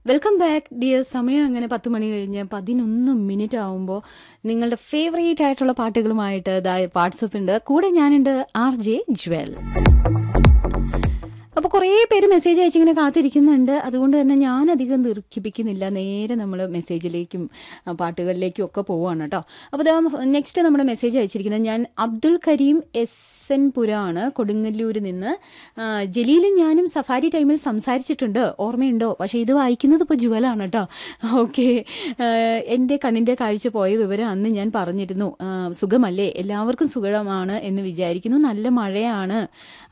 welcome back dear സമയം അങ്ങനെ പത്ത് മണി കഴിഞ്ഞ് പതിനൊന്ന് മിനിറ്റ് ആവുമ്പോൾ നിങ്ങളുടെ ഫേവറേറ്റ് ആയിട്ടുള്ള പാട്ടുകളുമായിട്ട് വാട്സപ്പ് ഉണ്ട് കൂടെ ഞാനുണ്ട് ആർ ജെ ജ്വൽ അപ്പോൾ കുറേ പേര് മെസ്സേജ് അയച്ചിങ്ങനെ കാത്തിരിക്കുന്നുണ്ട് അതുകൊണ്ട് തന്നെ ഞാൻ അധികം ദീർഘിപ്പിക്കുന്നില്ല നേരെ നമ്മൾ മെസ്സേജിലേക്കും ആ, പാട്ടുകളിലേക്കും ഒക്കെ പോവുകയാണ് കേട്ടോ അപ്പോൾ ഇതാ നെക്സ്റ്റ് നമ്മുടെ മെസ്സേജ് അയച്ചിരിക്കുന്നത് ഞാൻ അബ്ദുൾ കരീം എസ് എൻ പുരമാണ് കൊടുങ്ങല്ലൂരിൽ നിന്ന് ആ, ജലീലും ഞാനും സഫാരി ടൈമിൽ സംസാരിച്ചിട്ടുണ്ട് ഓർമ്മയുണ്ടോ പക്ഷേ ഇത് വായിക്കുന്നത് ഇപ്പോൾ ജുവലാണ് കേട്ടോ ഓക്കെ എൻ്റെ കണ്ണിൻ്റെ കാഴ്ച പോയ വിവരം അന്ന് ഞാൻ പറഞ്ഞിരുന്നു ആ, സുഖമല്ലേ എല്ലാവർക്കും സുഖമാണ് എന്ന് വിചാരിക്കുന്നു നല്ല മഴയാണ്